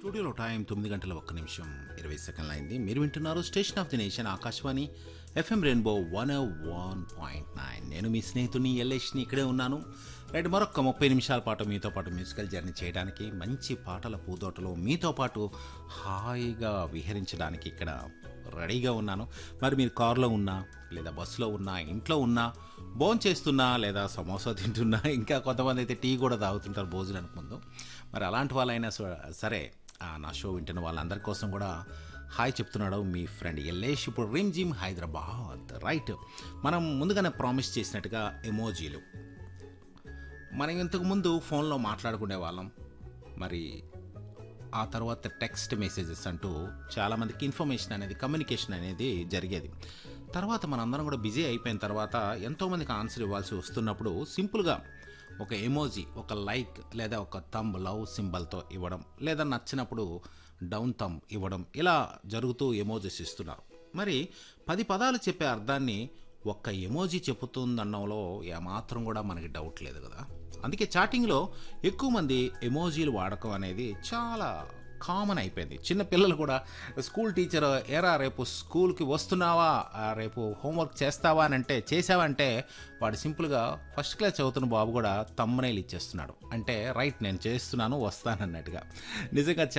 స్టూడియోలో టైం తొమ్మిది గంటల ఒక్క నిమిషం ఇరవై సెకండ్లు అయింది మీరు వింటున్నారు station of the nation Akashvani FM rainbow one one point nine నేను మీ స్నేహితుని ఎల్ఎస్ని ఇక్కడే ఉన్నాను రైట్ మరొక ముప్పై నిమిషాల పాటు మీతో పాటు మ్యూజికల్ జర్నీ చేయడానికి మంచి పాటల పూదోటలో మీతో పాటు హాయిగా విహరించడానికి ఇక్కడ రెడీగా ఉన్నాను మరి మీరు కారులో ఉన్నా లేదా బస్సులో ఉన్నా ఇంట్లో ఉన్నా భోజనం చేస్తున్నా లేదా సమోసా తింటున్నా ఇంకా కొంతమంది అయితే టీ కూడా తాగుతుంటారు భోజనానికి ముందు మరి అలాంటి వాళ్ళైనా స- సరే ఆ, నా షో వింటున్న వాళ్ళందరి కోసం కూడా హాయ్ చెప్తున్నాడు మీ ఫ్రెండ్ ఎల్లేష్ ఇప్పుడు రిమ్ జిమ్ హైదరాబాద్ రైట్ మనం ముందుగానే ప్రామిస్ చేసినట్టుగా ఎమోజీలు మనం ఇంతకు ముందు ఫోన్లో మాట్లాడుకునే వాళ్ళం మరి ఆ తర్వాత టెక్స్ట్ మెసేజెస్ అంటూ చాలామందికి ఇన్ఫర్మేషన్ అనేది కమ్యూనికేషన్ అనేది జరిగేది తర్వాత మనందరం కూడా బిజీ అయిపోయిన తర్వాత ఎంతోమందికి ఆన్సర్ ఇవ్వాల్సి వస్తున్నప్పుడు సింపుల్గా ఒక ఎమోజీ ఒక లైక్ లేదా ఒక థంబ్ లవ్ సింబల్తో ఇవ్వడం లేదా నచ్చినప్పుడు డౌన్ థంబ్ ఇవ్వడం ఇలా జరుగుతూ ఎమోజీస్ ఇస్తున్నారు మరి పది పదాలు చెప్పే అర్థాన్ని ఒక్క ఎమోజీ చెబుతుందన్నంలో ఏమాత్రం కూడా మనకి డౌట్ లేదు కదా అందుకే చాటింగ్లో ఎక్కువ మంది ఎమోజీలు వాడకం అనేది చాలా కామన్ అయిపోయింది చిన్న పిల్లలు కూడా స్కూల్ టీచర్ ఏరా రేపు స్కూల్కి వస్తున్నావా ఆ, రేపు హోంవర్క్ చేస్తావా అని అంటే చేసావంటే వాడు సింపుల్గా ఫస్ట్ క్లాస్ చదువుతున్న బాబు కూడా తమ్మనేలు ఇచ్చేస్తున్నాడు అంటే రైట్ నేను చేస్తున్నాను వస్తానన్నట్టుగా నిజంగా